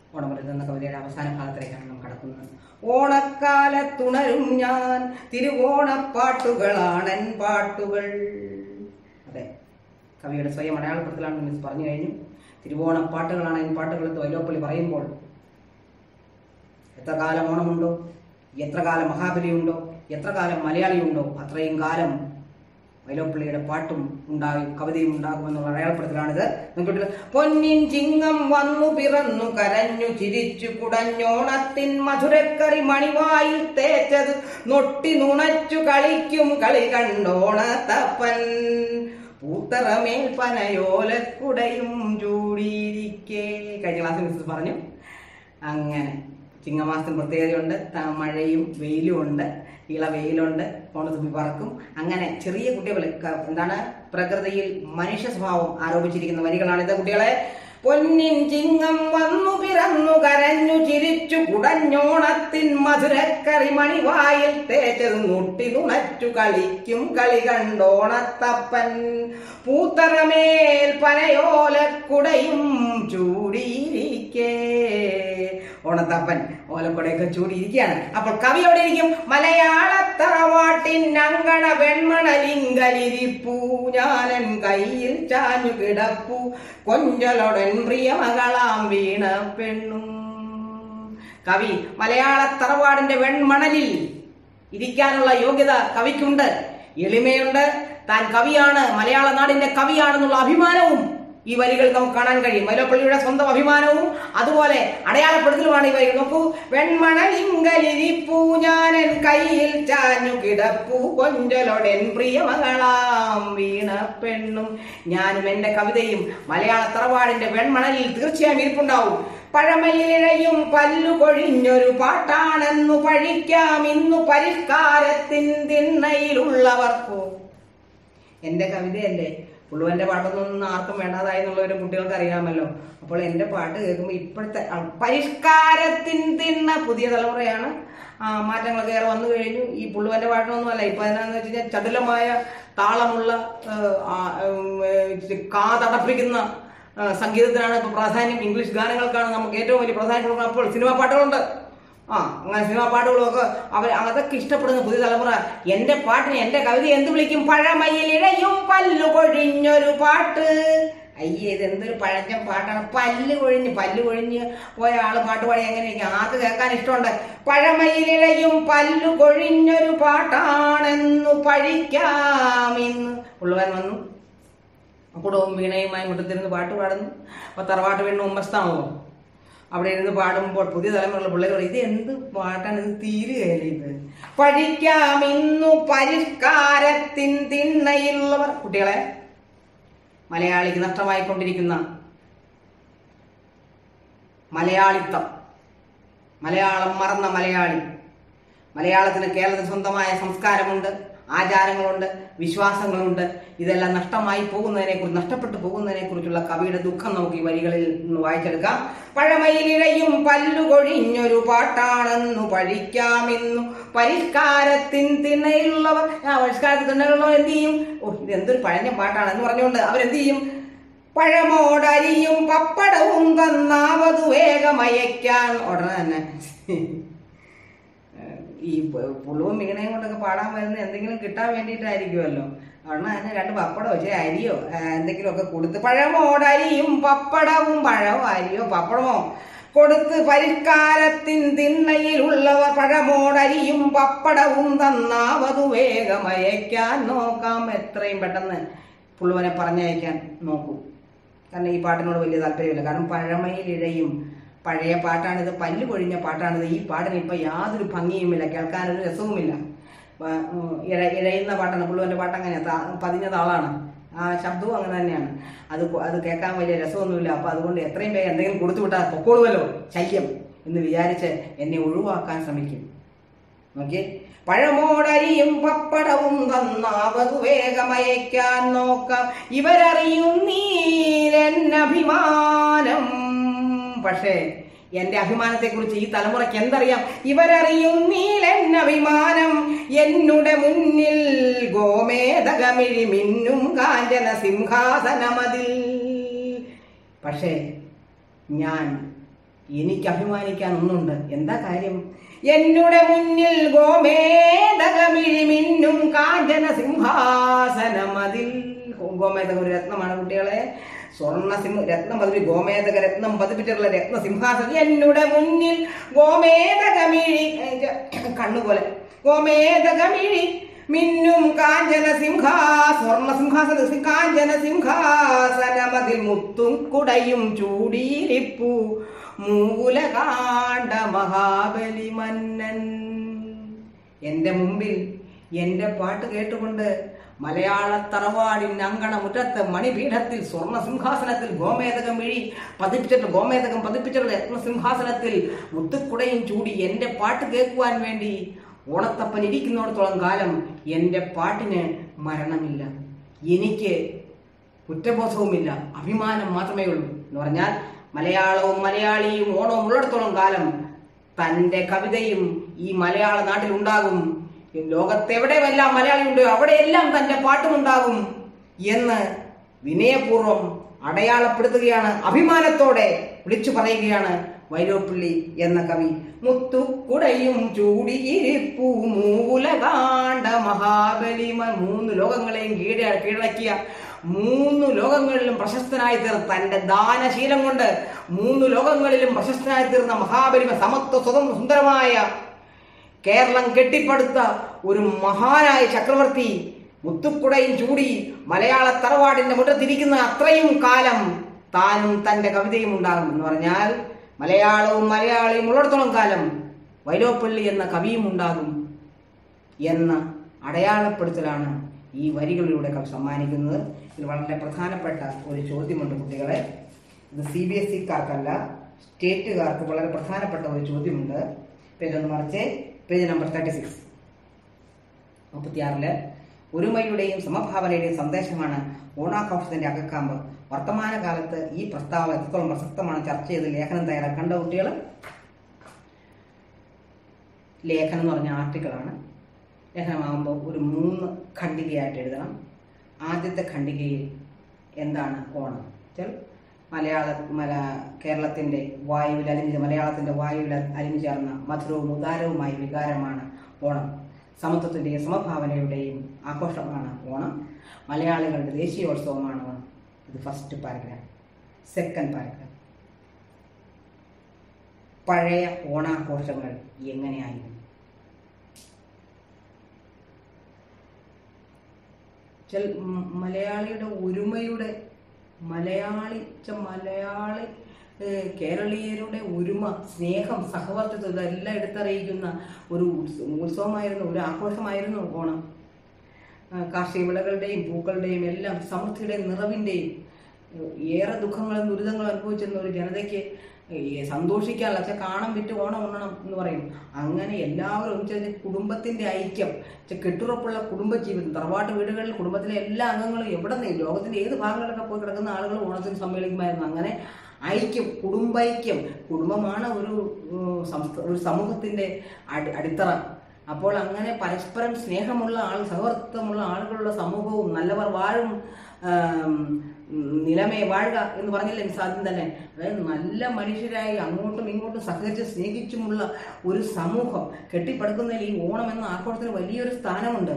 ഓണമരുത് എന്ന കവിതയുടെ അവസാന ഭാഗത്തിലേക്കാണ് നാം കടക്കുന്നത് ഓണക്കാലത്തുണരും ഞാൻ തിരുവോണപ്പാട്ടുകളാണൻ പാട്ടുകൾ അതെ കവിയുടെ സ്വയം മലയാളപ്പെടുത്തലാണ് മിസ് പറഞ്ഞു കഴിഞ്ഞു തിരുവോണപ്പാട്ടുകളാണ് എൻ പാട്ടുകൾ എന്ന് വൈലോപ്പള്ളി പറയുമ്പോൾ എത്ര കാലം ഓണമുണ്ടോ എത്ര കാലം മഹാബലിയുണ്ടോ എത്ര കാലം മലയാളിയുണ്ടോ അത്രയും കാലം വൈലോപ്പള്ളിയുടെ പാട്ടും ഉണ്ടാകും കവിതയും ഉണ്ടാകുമെന്നുള്ള അടയാളപ്പെടുത്തലാണിത് നോക്കിയിട്ട് പൊന്നിൻ ചിങ്ങം വന്നു പിറന്നു കരഞ്ഞു ചിരിച്ചു കുടഞ്ഞോണത്തിൻ മധുരക്കറി മണിവായിൽ തേച്ചത് നൊട്ടി നുണച്ചു കളിക്കും കളി കണ്ടോണത്തപ്പൻ പൂത്തറമേൽ പനയോലക്കുടയും ചൂടിയിരിക്കേ കഴിഞ്ഞ ക്ലാസ്സിൽ മിസ്സസ് പറഞ്ഞു അങ്ങനെ ചിങ്ങമാസത്തിന് പ്രത്യേകതയുണ്ട് ത- മഴയും വെയിലും ഉണ്ട് ഇള വെയിലുണ്ട് ഓണത്തുമ്പി പറക്കും അങ്ങനെ ചെറിയ കുട്ടികൾ ക- എന്താണ് പ്രകൃതിയിൽ മനുഷ്യ സ്വഭാവം ആരോപിച്ചിരിക്കുന്ന വരികളാണിത് കുട്ടികളെ പൊന്നിൻ ചിങ്ങം വന്നു പിറന്നു കരഞ്ഞു ചിരിച്ചു കുടഞ്ഞോണത്തിൻ മധുരക്കറി മണിവായിൽ തേച്ചത് മുട്ടി നുണച്ചു കളിക്കും കളി കണ്ടോണത്തപ്പൻ പൂത്തറമേൽ പനയോലക്കുടയും ചൂടിയിരിക്കേ ഓണത്തപ്പൻ ഓലക്കുടയൊക്കെ ചൂടിയിരിക്കുകയാണ് അപ്പോൾ കവി എവിടെ ഇരിക്കും മലയാളത്തറവാട്ടിൻ അങ്കണ വെൺമണലിങ്കലിരിപ്പൂ ഞാനൻ കയ്യിൽ ചാഞ്ഞു കിടപ്പു കൊഞ്ചലൊടൻ പ്രിയമകളാം വീണ പെണ്ണും കവി മലയാളത്തറവാടിന്റെ വെൺമണലിൽ ഇരിക്കാനുള്ള യോഗ്യത കവിക്കുണ്ട് എളിമയുണ്ട് താൻ കവിയാണ് മലയാള നാടിന്റെ കവിയാണെന്നുള്ള അഭിമാനവും ഈ വരികൾ നമുക്ക് കാണാൻ കഴിയും മൈലപ്പള്ളിയുടെ സ്വന്തം അഭിമാനവും അതുപോലെ അടയാളപ്പെടുത്തലുമാണ് ഈ വരികൾ നോക്കൂ വെൺമണലിങ്കലിരിപ്പൂ ഞാനൻ കയ്യിൽ ചാഞ്ഞു കിടപ്പു കൊഞ്ചലൊടൻ പ്രിയമകളാം വീണ പെണ്ണും ഞാനും എന്റെ കവിതയും മലയാള തറവാടിന്റെ വെൺമണലിൽ തീർച്ചയായും ഇരിപ്പുണ്ടാവും പഴമയിലിഴയും പല്ലു കൊഴിഞ്ഞൊരു പാട്ടാണെന്നു പഴിക്കാം ഇന്നു പരിഷ്കാരത്തിൻ തിണ്ണയിലുള്ളവർക്കോ എന്റെ കവിതയല്ലേ പുള്ളുവന്റെ പാട്ടൊന്നും ആർക്കും വേണ്ടാതായി എന്നുള്ളവരും കുട്ടികൾക്ക് അറിയാമല്ലോ അപ്പോൾ എന്റെ പാട്ട് കേൾക്കുമ്പോൾ ഇപ്പോഴത്തെ ആ, പരിഷ്കാരത്തിൻ തിണ്ണ പുതിയ തലമുറയാണ് ആ, മാറ്റങ്ങളൊക്കെ ഏറെ വന്നു കഴിഞ്ഞു ഈ പുള്ളുവന്റെ പാട്ടൊന്നും അല്ല ഇപ്പൊ എന്താണെന്ന് വെച്ച് കഴിഞ്ഞാൽ ചടുലമായ താളമുള്ള ആ, ആ, ഉം, ഏ, കാതടപ്പിക്കുന്ന ആ, സംഗീതത്തിനാണ് ഇപ്പൊ പ്രാധാന്യം ഇംഗ്ലീഷ് ഗാനങ്ങൾക്കാണ് നമുക്ക് ഏറ്റവും വലിയ പ്രാധാന്യം കൊടുക്കുന്നത് അപ്പോൾ സിനിമാ പാട്ടുകളുണ്ട് ആ അങ്ങനെ സിനിമാ പാട്ടുകളൊക്കെ അവർ അതൊക്കെ ഇഷ്ടപ്പെടുന്ന പുതിയ തലമുറ എന്റെ പാട്ടിന് എന്റെ കവിത എന്ത് വിളിക്കും പഴമയിലിഴയും പല്ലു കൊഴിഞ്ഞൊരു പാട്ട് അയ്യേ ഇത് എന്തൊരു പഴഞ്ഞ പാട്ടാണ് പല്ല് കൊഴിഞ്ഞ് പല്ല് കൊഴിഞ്ഞ് പോയ ആള് പാട്ട് പാടി എങ്ങനെയിരിക്കും ആർക്ക് കേൾക്കാൻ ഇഷ്ടമുണ്ട് പഴമയിലിഴയും പല്ലു കൊഴിഞ്ഞൊരു പാട്ടാണെന്നു പഴിക്കാമിന്ന് ഉള്ളവൻ വന്നു കുടവും വീണയുമായി മുട്ടത്തിരുന്ന് പാട്ട് പാടുന്നു അപ്പൊ തറവാട്ട് വീണ് ഉമ്മസ്ഥാണല്ലോ അവിടെ ഇരുന്ന് പാടുമ്പോൾ പുതിയ തലമുറയുള്ള പിള്ളേർ പറയും ഇത് എന്ത് പാട്ടാണ് ഇത് തീരുകയല്ലേ ഇത് പഠിക്കാം ഇന്നു പരിഷ്കാരത്തിൻ തിണ്ണയുള്ളവർ കുട്ടികളെ മലയാളിക്ക് നഷ്ടമായിക്കൊണ്ടിരിക്കുന്ന മലയാളിത്തം മലയാളം മറന്ന മലയാളി മലയാളത്തിന് കേരളത്തിന് സ്വന്തമായ സംസ്കാരമുണ്ട് ആചാരങ്ങളുണ്ട് വിശ്വാസങ്ങളുണ്ട് ഇതെല്ലാം നഷ്ടമായി പോകുന്നതിനെ കുറിച്ച് നഷ്ടപ്പെട്ടു പോകുന്നതിനെ കുറിച്ചുള്ള കവിയുടെ ദുഃഖം നമുക്ക് ഈ വരികളിൽ നിന്ന് വായിച്ചെടുക്കാം പഴമയിലിഴയും പല്ലുകൊഴിഞ്ഞൊരു പാട്ടാണെന്നു പഴിക്കാമെന്നു പരിഷ്കാരത്തിൻ തിണ്ണയിലുള്ളവർ ആ പരിഷ്കാരത്തിൽ തിണ്ണയിലുള്ളവർ എന്ത് ചെയ്യും ഓ ഇത് എന്തൊരു പഴഞ്ഞ പാട്ടാണ് എന്ന് പറഞ്ഞുകൊണ്ട് അവരെന്ത് ചെയ്യും പഴമോടരിയും പപ്പടവും തന്നാവതു വേഗമയക്കാൻ ഉടനെ തന്നെ ഈ പ- പുളുവും വീണയും കൊണ്ടൊക്കെ പാടാൻ വരുന്ന എന്തെങ്കിലും കിട്ടാൻ വേണ്ടിയിട്ടായിരിക്കുമല്ലോ കാരണം അതിന് രണ്ട് പപ്പടമോ ഇച്ചിരി അരിയോ ആ, എന്തെങ്കിലുമൊക്കെ കൊടുത്ത് പഴമോടരിയും പപ്പടവും പഴമോ അരിയോ പപ്പടമോ കൊടുത്ത് പരിഷ്കാരത്തിൻ തിണ്ണയിലുള്ളവർ പഴമോടരിയും പപ്പടവും തന്നാവതു വേഗമയക്കാൻ നോക്കാം എത്രയും പെട്ടെന്ന് പുള്ളുവനെ പറഞ്ഞയക്കാൻ നോക്കൂ കാരണം ഈ പാട്ടിനോട് വലിയ താല്പര്യമില്ല കാരണം പഴമയിലിഴയും പഴയ പാട്ടാണിത് പല്ല് പൊഴിഞ്ഞ പാട്ടാണിത് ഈ പാട്ടിന് ഇപ്പൊ യാതൊരു ഭംഗിയുമില്ല കേൾക്കാനൊരു രസവുമില്ല വ- ഉം, ഇഴ ഇഴയുന്ന പാട്ടാണ് പുള്ളുവന്റെ പാട്ട് അങ്ങനെ പതിഞ്ഞ താളാണ് ആ ശബ്ദവും അങ്ങനെ തന്നെയാണ് അത് കൊ- അത് കേൾക്കാൻ വലിയ രസമൊന്നുമില്ല അപ്പൊ അതുകൊണ്ട് എത്രയും വേഗം എന്തെങ്കിലും കൊടുത്തു വിട്ടാൽ പൊക്കോളുമല്ലോ ശല്യം എന്ന് വിചാരിച്ച് എന്നെ ഒഴിവാക്കാൻ ശ്രമിക്കും നോക്കിയേ പഴമോടരിയും പപ്പടവും തന്നാവതു വേഗമയക്കാൻ നോക്കാം ഇവരറിയും നീലെന്നഭിമാനം പക്ഷേ എന്റെ അഭിമാനത്തെക്കുറിച്ച് ഈ തലമുറയ്ക്ക് എന്തറിയാം ഇവരറിയും നീലെന്നഭിമാനം എന്നുടെ മുന്നിൽ ഗോമേതകമിഴി മിന്നും കാഞ്ചന സിംഹാസനമതിൽ പക്ഷേ ഞാൻ എനിക്ക് അഭിമാനിക്കാൻ ഒന്നുണ്ട് എന്താ കാര്യം എന്നുടെ മുന്നിൽ ഗോമേതകമിഴി മിന്നും കാഞ്ചന സിംഹാസനമതിൽ ഗോമേതക ഒരു രത്നമാണ് കുട്ടികളെ സ്വർണ്ണ സിംഹ രത്നം പതിപ്പി ഗോമേതക രത്നം പതിപ്പിച്ചിട്ടുള്ള രത്ന സിംഹാസനം എന്നുടെ മുന്നിൽ ഗോമേതകമിഴി ഏ, കണ്ണുപോലെ ഗോമേതകമിഴി മിന്നും കാഞ്ചന സിംഹാ സ്വർണ്ണ സിംഹാസന സി- കാഞ്ചന സിംഹാസനമതിൽ മുത്തും കുടയും ചൂടിയിരിപ്പു മൂലകാണ്ട മഹാബലി മന്നൻ എന്റെ മുമ്പിൽ എന്റെ പാട്ട് കേട്ടുകൊണ്ട് മലയാള തറവാടിൻ അങ്കണ മുറ്റത്ത് മണിപീഠത്തിൽ സ്വർണ്ണ സിംഹാസനത്തിൽ ഗോമേതകം വിഴി പതിപ്പിച്ചിട്ട് ഗോമേതകം പതിപ്പിച്ചിട്ടുള്ള രത്ന സിംഹാസനത്തിൽ മുത്തുക്കുടയും ചൂടി എന്റെ പാട്ട് കേൾക്കുവാൻ വേണ്ടി ഓണത്തപ്പൻ ഇരിക്കുന്നിടത്തോളം കാലം എന്റെ പാട്ടിന് മരണമില്ല എനിക്ക് കുറ്റബോധവുമില്ല അഭിമാനം മാത്രമേ ഉള്ളൂ എന്ന് പറഞ്ഞാൽ മലയാളവും മലയാളിയും ഓണവും ഉള്ളിടത്തോളം കാലം തന്റെ കവിതയും ഈ മലയാള നാട്ടിൽ ഉണ്ടാകും ലോകത്തെവിടെയെല്ലാം മലയാളി ഉണ്ടോ അവിടെയെല്ലാം തന്റെ പാട്ടും ഉണ്ടാകും എന്ന് വിനയപൂർവ്വം അടയാളപ്പെടുത്തുകയാണ് അഭിമാനത്തോടെ വിളിച്ചു പറയുകയാണ് വൈലോപ്പിള്ളി എന്ന കവി മുത്തുക്കുടയും ചൂടിയിരിപ്പൂ മൂലകാണ്ട മഹാബലിമ മൂന്ന് ലോകങ്ങളെയും കീഴ കീഴടക്കിയ മൂന്ന് ലോകങ്ങളിലും പ്രശസ്തനായി തീർന്ന തന്റെ ദാനശീലം കൊണ്ട് മൂന്ന് ലോകങ്ങളിലും പ്രശസ്തനായി തീർന്ന മഹാബലിമ സമത്വ സ്വതന്ത്ര സുന്ദരമായ കേരളം കെട്ടിപ്പടുത്ത ഒരു മഹാനായ ചക്രവർത്തി മുത്തുക്കുടയും ചൂടി മലയാള തറവാടിന്റെ മുറ്റത്തിരിക്കുന്ന അത്രയും കാലം താനും തന്റെ കവിതയും ഉണ്ടാകും എന്ന് പറഞ്ഞാൽ മലയാളവും മലയാളിയും ഉള്ളിടത്തോളം കാലം വൈലോപ്പള്ളി എന്ന കവിയും ഉണ്ടാകും എന്ന അടയാളപ്പെടുത്തലാണ് ഈ വരികളിലൂടെ കവി സമ്മാനിക്കുന്നത് ഇതിൽ വളരെ പ്രധാനപ്പെട്ട ഒരു ചോദ്യമുണ്ട് കുട്ടികളെ ഇത് സി ബി എസ് ഇക്കാർക്കല്ല സ്റ്റേറ്റുകാർക്ക് വളരെ പ്രധാനപ്പെട്ട ഒരു ചോദ്യമുണ്ട് പേജ് ഒന്ന് മറിച്ച് പേജ് നമ്പർ തേർട്ടി സിക്സ് മുപ്പത്തിയാറില് ഒരുമയുടെയും സമഭാവനയുടെയും സന്ദേശമാണ് ഓണാഘോഷത്തിന്റെ അകക്കാമ്പ് വർത്തമാനകാലത്ത് ഈ പ്രസ്താവന എത്രത്തോളം പ്രസക്തമാണ് ചർച്ച ചെയ്ത് ലേഖനം തയ്യാറാക്കേണ്ട കുട്ടികൾ ലേഖനം എന്ന് പറഞ്ഞ ആർട്ടിക്കിളാണ് ലേഖനമാകുമ്പോൾ ഒരു മൂന്ന് ഖണ്ഡികയായിട്ട് എഴുതണം ആദ്യത്തെ ഖണ്ഡികയിൽ എന്താണ് ഓണം വെച്ചാൽ മലയാള മല കേരളത്തിന്റെ വായുവിൽ അലിഞ്ഞ് മലയാളത്തിന്റെ വായുവിൽ അലിഞ്ഞു ചേർന്ന മധുരവും ഉദാരവുമായ വികാരമാണ് ഓണം സമത്വത്തിന്റെയും സമഭാവനയുടെയും ആഘോഷമാണ് ഓണം മലയാളികളുടെ ദേശീയോത്സവമാണ് ഓണം ഇത് ഫസ്റ്റ് പാരഗ്രാഫ് സെക്കൻഡ് പാരഗ്രാഫ് പഴയ ഓണാഘോഷങ്ങൾ എങ്ങനെയായിരുന്നു ചില മ- മലയാളിയുടെ ഒരുമയുടെ മലയാളി ച മലയാളി ഏഹ്, കേരളീയരുടെ ഒരുമ സ്നേഹം സഹവർത്തിത്വം ഇതെല്ലാം എടുത്തറിയിക്കുന്ന ഒരു ഉത്സ- ഉത്സവമായിരുന്നു ഒരു ആഘോഷമായിരുന്നു ഓണം ആ, കാർഷിക വിളകളുടെയും പൂക്കളുടെയും എല്ലാം സമൃദ്ധിയുടെയും നിറവിന്റെയും ഏഹ്, ഏറെ ദുഃഖങ്ങളും ദുരിതങ്ങളും അനുഭവിച്ചിരുന്ന ഒരു ജനതയ്ക്ക് ഏഹ്, സന്തോഷിക്കാനുള്ള വെച്ചാൽ കാണം വിറ്റ് ഓണം ഉണ്ണണം എന്ന് പറയും അങ്ങനെ എല്ലാവരും ഒന്നിച്ച് കുടുംബത്തിന്റെ ഐക്യം വെച്ചാൽ കെട്ടുറപ്പുള്ള കുടുംബജീവിതം തറവാട്ട് വീടുകളിൽ കുടുംബത്തിലെ എല്ലാ അംഗങ്ങളും എവിടെ നിന്ന് ലോകത്തിന്റെ ഏത് ഭാഗങ്ങളിലൊക്കെ പോയി കിടക്കുന്ന ആളുകൾ ഓണത്തിന് സമ്മേളിക്കുമായിരുന്നു അങ്ങനെ ഐക്യം കുടുംബൈക്യം കുടുംബമാണ് ഒരു ഏഹ്, സംസ്ഥ- ഒരു സമൂഹത്തിന്റെ അടി അടിത്തറ അപ്പോൾ അങ്ങനെ പരസ്പരം സ്നേഹമുള്ള ആൾ സഹവർത്തിത്വമുള്ള ആളുകളുള്ള സമൂഹവും നല്ലവർ വാഴും ആം, നിലമേ വാഴുക എന്ന് പറഞ്ഞില്ലേ സാധ്യം തന്നെ അതായത് നല്ല മനുഷ്യരായി അങ്ങോട്ടും ഇങ്ങോട്ടും സഹകരിച്ച് സ്നേഹിച്ചുമുള്ള ഒരു സമൂഹം കെട്ടിപ്പടുക്കുന്നതിൽ ഈ ഓണം എന്ന ആഘോഷത്തിന് വലിയൊരു സ്ഥാനമുണ്ട്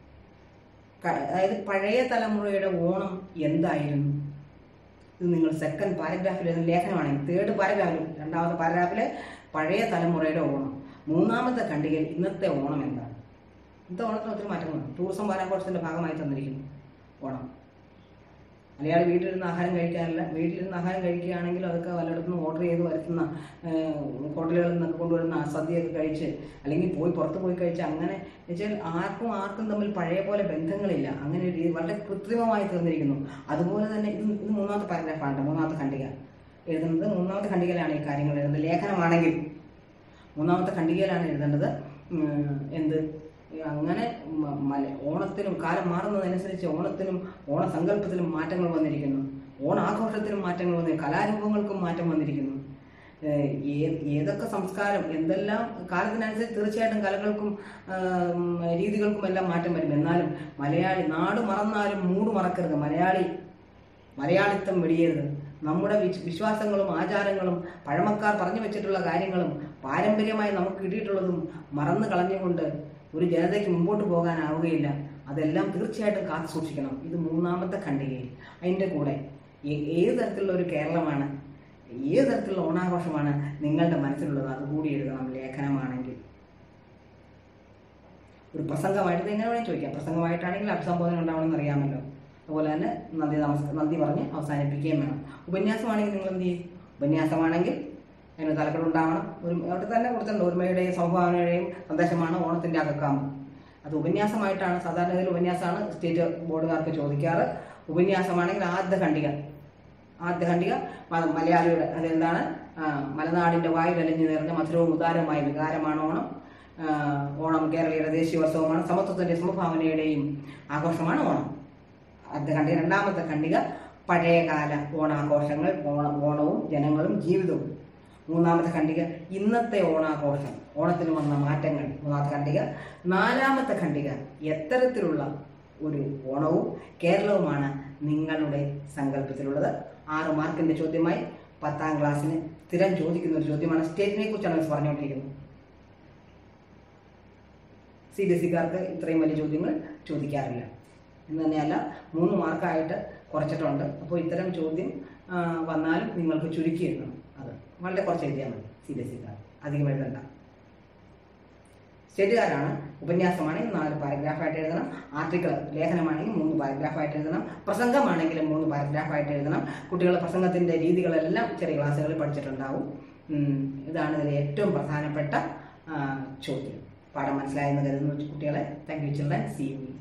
ക- അതായത് പഴയ തലമുറയുടെ ഓണം എന്തായിരുന്നു ഇത് നിങ്ങൾ സെക്കൻഡ് പാരഗ്രാഫിൽ എഴുതുന്ന ലേഖനമാണെങ്കിൽ തേർഡ് പാരഗ്രാഫിൽ രണ്ടാമത്തെ പാരഗ്രാഫില് പഴയ തലമുറയുടെ ഓണം മൂന്നാമത്തെ ഖണ്ഡികയിൽ ഇന്നത്തെ ഓണം എന്താണ് ഇന്നത്തെ ഓണത്തിന് ഒത്തിരി മാറ്റങ്ങളുണ്ട് ടൂറിസം വാരാഘോഷത്തിന്റെ ഭാഗമായി തന്നിരിക്കുന്നു ഓണം മലയാളി വീട്ടിലിരുന്ന് ആഹാരം കഴിക്കാറില്ല വീട്ടിലിരുന്ന് ആഹാരം കഴിക്കുകയാണെങ്കിൽ അതൊക്കെ വല്ലയിടത്തുനിന്ന് ഓർഡർ ചെയ്ത് വരുത്തുന്ന ഏഹ്, ഹോട്ടലുകളിൽ നിന്നൊക്കെ കൊണ്ടുവരുന്ന സദ്യയൊക്കെ കഴിച്ച് അല്ലെങ്കിൽ പോയി പുറത്ത് പോയി കഴിച്ച് അങ്ങനെ വെച്ചാൽ ആർക്കും ആർക്കും തമ്മിൽ പഴയ പോലെ ബന്ധങ്ങളില്ല അങ്ങനെ ഒരു രീതി വളരെ കൃത്രിമമായി തീർന്നിരിക്കുന്നു അതുപോലെ തന്നെ ഇത് ഇത് മൂന്നാമത്തെ പാരഗ്രാഫാണ് മൂന്നാമത്തെ ഖണ്ഡിക എഴുതുന്നത് മൂന്നാമത്തെ ഖണ്ഡികയിലാണ് ഈ കാര്യങ്ങൾ എഴുതുന്നത് ലേഖനമാണെങ്കിൽ മൂന്നാമത്തെ ഖണ്ഡികയിലാണ് എഴുതേണ്ടത് ഉം, എന്ത് അങ്ങനെ മ- മല- ഓണത്തിനും കാലം മാറുന്നതനുസരിച്ച് ഓണത്തിനും ഓണസങ്കല്പത്തിലും മാറ്റങ്ങൾ വന്നിരിക്കുന്നു ഓണാഘോഷത്തിനും മാറ്റങ്ങൾ വന്നു കലാരൂപങ്ങൾക്കും മാറ്റം വന്നിരിക്കുന്നു ഏഹ് ഏ- ഏതൊക്കെ സംസ്കാരം എന്തെല്ലാം കാലത്തിനനുസരിച്ച് തീർച്ചയായിട്ടും കലകൾക്കും ആം, രീതികൾക്കും എല്ലാം മാറ്റം വരും എന്നാലും മലയാളി നാട് മറന്നാലും മൂട് മറക്കരുത് മലയാളി മലയാളിത്തം വെടിയരുത് നമ്മുടെ വിശ്- വിശ്വാസങ്ങളും ആചാരങ്ങളും പഴമക്കാർ പറഞ്ഞു വെച്ചിട്ടുള്ള കാര്യങ്ങളും പാരമ്പര്യമായി നമുക്ക് കിട്ടിയിട്ടുള്ളതും മറന്നു കളഞ്ഞുകൊണ്ട് ഒരു ജനതയ്ക്ക് മുമ്പോട്ട് പോകാനാവുകയില്ല അതെല്ലാം തീർച്ചയായിട്ടും കാത്തു സൂക്ഷിക്കണം ഇത് മൂന്നാമത്തെ ഖണ്ഡികയിൽ അതിൻ്റെ കൂടെ ഏ- ഏത് തരത്തിലുള്ള ഒരു കേരളമാണ് ഏത് തരത്തിലുള്ള ഓണാഘോഷമാണ് നിങ്ങളുടെ മനസ്സിലുള്ളത് അതുകൂടി എഴുതണം ലേഖനമാണെങ്കിൽ ഒരു പ്രസംഗമായിട്ട് ഇത് എങ്ങനെ വേണമെങ്കിൽ ചോദിക്കാം പ്രസംഗമായിട്ടാണെങ്കിൽ അഭിസംബോധന ഉണ്ടാവണമെന്ന് അറിയാമല്ലോ അതുപോലെ തന്നെ നന്ദി നമസ് നന്ദി പറഞ്ഞ് അവസാനിപ്പിക്കുകയും വേണം ഉപന്യാസമാണെങ്കിൽ നിങ്ങൾ എന്ത് ചെയ്യും ഉപന്യാസമാണെങ്കിൽ അതിന് തലക്കെട്ടുണ്ടാവണം ഒരു അവിടെ തന്നെ കൊടുത്തിട്ടുണ്ട് ഒരുമയുടെയും സംഭാവനയുടെയും സന്ദേശമാണ് ഓണത്തിന്റെ അകക്കാമ്പ് അത് ഉപന്യാസമായിട്ടാണ് സാധാരണ ഇതിൽ ഉപന്യാസമാണ് സ്റ്റേറ്റ് ബോർഡുകാർക്ക് ചോദിക്കാറ് ഉപന്യാസമാണെങ്കിൽ ആദ്യ ഖണ്ഡിക ആദ്യ ഖണ്ഡിക മ- മലയാളിയുടെ അതെന്താണ് ആ, മലനാടിന്റെ വായിൽ അലിഞ്ഞു നിറഞ്ഞ മധുരവും ഉദാരമായ വികാരമാണ് ഓണം ആ, ഓണം കേരളീയരുടെ ദേശീയോത്സവമാണ് സമത്വത്തിന്റെ സമഭാവനയുടെയും ആഘോഷമാണ് ഓണം ആദ്യ ഖണ്ഡിക രണ്ടാമത്തെ ഖണ്ഡിക പഴയകാല ഓണാഘോഷങ്ങൾ ഓണ ഓണവും ജനങ്ങളും ജീവിതവും മൂന്നാമത്തെ ഖണ്ഡിക ഇന്നത്തെ ഓണാഘോഷം ഓണത്തിന് വന്ന മാറ്റങ്ങൾ മൂന്നാമത്തെ ഖണ്ഡിക നാലാമത്തെ ഖണ്ഡിക എത്തരത്തിലുള്ള ഒരു ഓണവും കേരളവുമാണ് നിങ്ങളുടെ സങ്കല്പത്തിലുള്ളത് ആറ് മാർക്കിന്റെ ചോദ്യമായി പത്താം ക്ലാസ്സിന് സ്ഥിരം ചോദിക്കുന്ന ഒരു ചോദ്യമാണ് സ്റ്റേറ്റിനെ കുറിച്ചാണ് മിസ് പറഞ്ഞുകൊണ്ടിരിക്കുന്നത് സി ബി എസ് സിക്കാർക്ക് ഇത്രയും വലിയ ചോദ്യങ്ങൾ ചോദിക്കാറില്ല എന്ന് തന്നെയല്ല മൂന്ന് മാർക്കായിട്ട് കുറച്ചിട്ടുണ്ട് അപ്പോൾ ഇത്തരം ചോദ്യം ആ, വന്നാലും നിങ്ങൾക്ക് ചുരുക്കി എഴുതണം അത് വളരെ കുറച്ച് എഴുതിയാൽ മതി സി ബി എസ് സിക്കാർ അധികം എഴുതണ്ട സ്റ്റേറ്റുകാരാണ് ഉപന്യാസമാണെങ്കിൽ നാല് പാരഗ്രാഫായിട്ട് എഴുതണം ആർട്ടിക്കിൾ ലേഖനമാണെങ്കിൽ മൂന്ന് പാരഗ്രാഫായിട്ട് എഴുതണം പ്രസംഗമാണെങ്കിൽ മൂന്ന് പാരഗ്രാഫായിട്ട് എഴുതണം കുട്ടികൾ പ്രസംഗത്തിന്റെ രീതികളെല്ലാം ചെറിയ ക്ലാസ്സുകളിൽ പഠിച്ചിട്ടുണ്ടാവും ഉം, ഇതാണ് ഇതിലെ ഏറ്റവും പ്രധാനപ്പെട്ട ആ, ചോദ്യം പാഠം മനസ്സിലായെന്ന് കരുതുന്നു കുട്ടികളെ thank you children see U